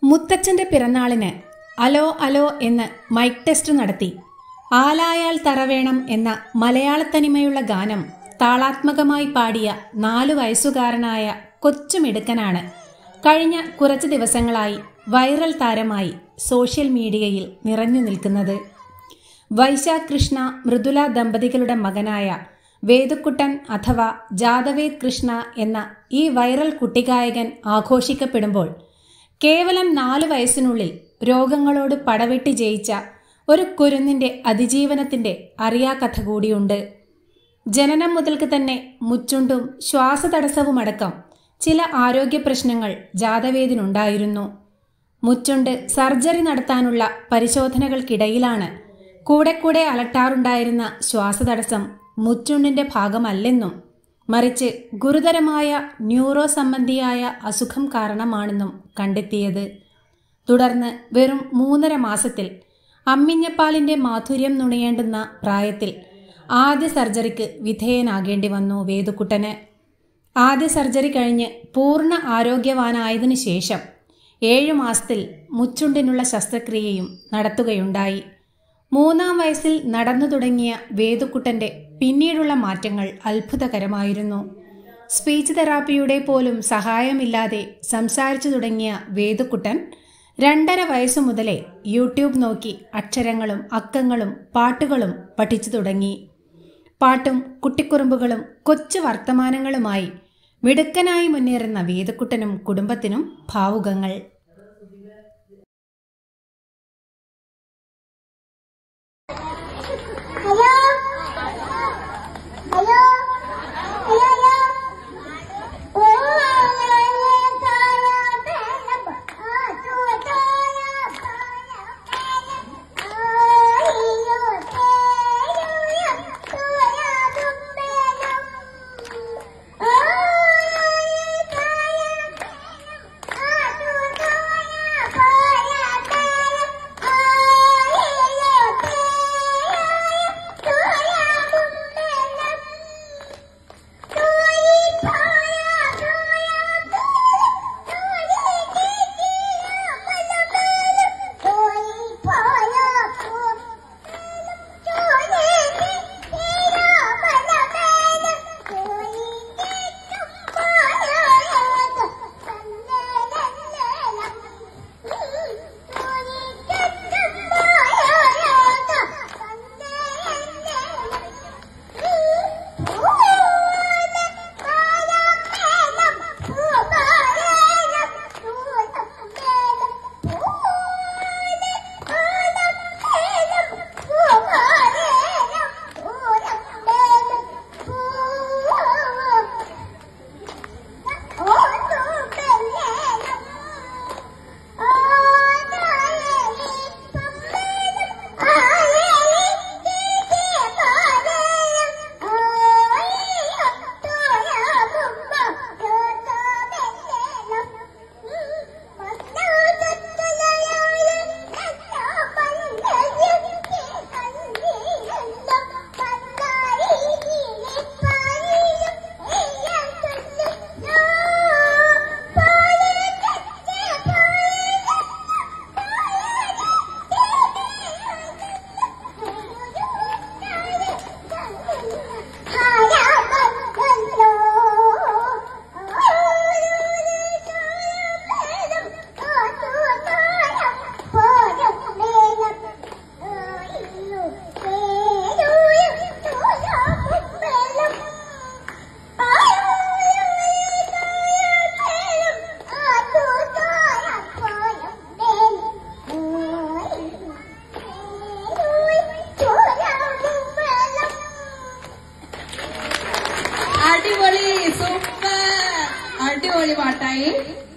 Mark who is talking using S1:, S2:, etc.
S1: മുത്തച്ഛന്റെ പിറന്നാളിന് hello hello എന്ന് മൈക്ക് ടെസ്റ്റ് നടത്തി ആലായാൽ തറവേണം എന്ന മലയാളത്തനിമയുള്ള ഗാനം താളാത്മകമായി പാടിയ നാലു വയസ്സുകാരനായ കൊച്ചുമിടുക്കനാണ് കഴിഞ്ഞ കുറച്ച് ദിവസങ്ങളായി വൈറൽ താരമായി സോഷ്യൽ മീഡിയയിൽ നിറഞ്ഞു നിൽക്കുന്നത് വൈശാഖ് കൃഷ്ണ മൃദുല ദമ്പതികളുടെ മകനായ വേദുക്കുട്ടൻ അഥവാ ജാദവേദ് കൃഷ്ണ എന്ന ഈ വൈറൽ കുട്ടിഗായകൻ ആഘോഷിക്കപ്പെടുമ്പോൾ കേവലം നാലു വയസ്സിനുള്ളിൽ രോഗങ്ങളോട് പടവെട്ടി ജയിച്ച ഒരു കുരുന്നിന്റെ അതിജീവനത്തിന്റെ അറിയാക്കഥ കൂടിയുണ്ട് ജനനം മുതൽക്ക് തന്നെ മുച്ചുണ്ടും ശ്വാസതടസ്സവുമടക്കം ചില ആരോഗ്യ പ്രശ്നങ്ങൾ ജാതവേദിനുണ്ടായിരുന്നു മുച്ചുണ്ട് സർജറി നടത്താനുള്ള പരിശോധനകൾക്കിടയിലാണ് കൂടെ കൂടെ അലട്ടാറുണ്ടായിരുന്ന ശ്വാസതടസ്സം മുച്ചുണ്ടിന്റെ ഭാഗമല്ലെന്നും മറിച്ച് ഗുരുതരമായ ന്യൂറോ സംബന്ധിയായ അസുഖം കാരണമാണെന്നും കണ്ടെത്തിയത് തുടർന്ന് വെറും മൂന്നര മാസത്തിൽ അമ്മിഞ്ഞപ്പാലിന്റെ മാധുര്യം നുണയേണ്ടുന്ന പ്രായത്തിൽ ആദ്യ സർജറിക്ക് വിധേയനാകേണ്ടി വന്നു വേദുക്കുട്ടന് ആദ്യ സർജറി കഴിഞ്ഞ് പൂർണ്ണ ആരോഗ്യവാനായതിനു ശേഷം ഏഴു മാസത്തിൽ മുച്ചുണ്ടിനുള്ള ശസ്ത്രക്രിയയും നടത്തുകയുണ്ടായി മൂന്നാം വയസ്സിൽ നടന്നു തുടങ്ങിയ വേദുക്കുട്ടന്റെ പിന്നീടുള്ള മാറ്റങ്ങൾ അത്ഭുതകരമായിരുന്നു സ്പീച്ച് തെറാപ്പിയുടെ പോലും സഹായമില്ലാതെ സംസാരിച്ചു തുടങ്ങിയ വേദുക്കുട്ടൻ രണ്ടര വയസ്സു മുതലേ യൂട്യൂബ് നോക്കി അക്ഷരങ്ങളും അക്കങ്ങളും പാട്ടുകളും പഠിച്ചു തുടങ്ങി പാട്ടും കുട്ടിക്കുറുമ്പുകളും കൊച്ചു വർത്തമാനങ്ങളുമായി മിടുക്കനായി മുന്നേറുന്ന വേദക്കുട്ടനും കുടുംബത്തിനും ഭാവുകങ്ങൾ
S2: ഹലോ ഹലോ ഹലോ ഹലോ ഓ
S3: അടിപൊളി സൂപ്പർ അടിപൊളി പാട്ടായി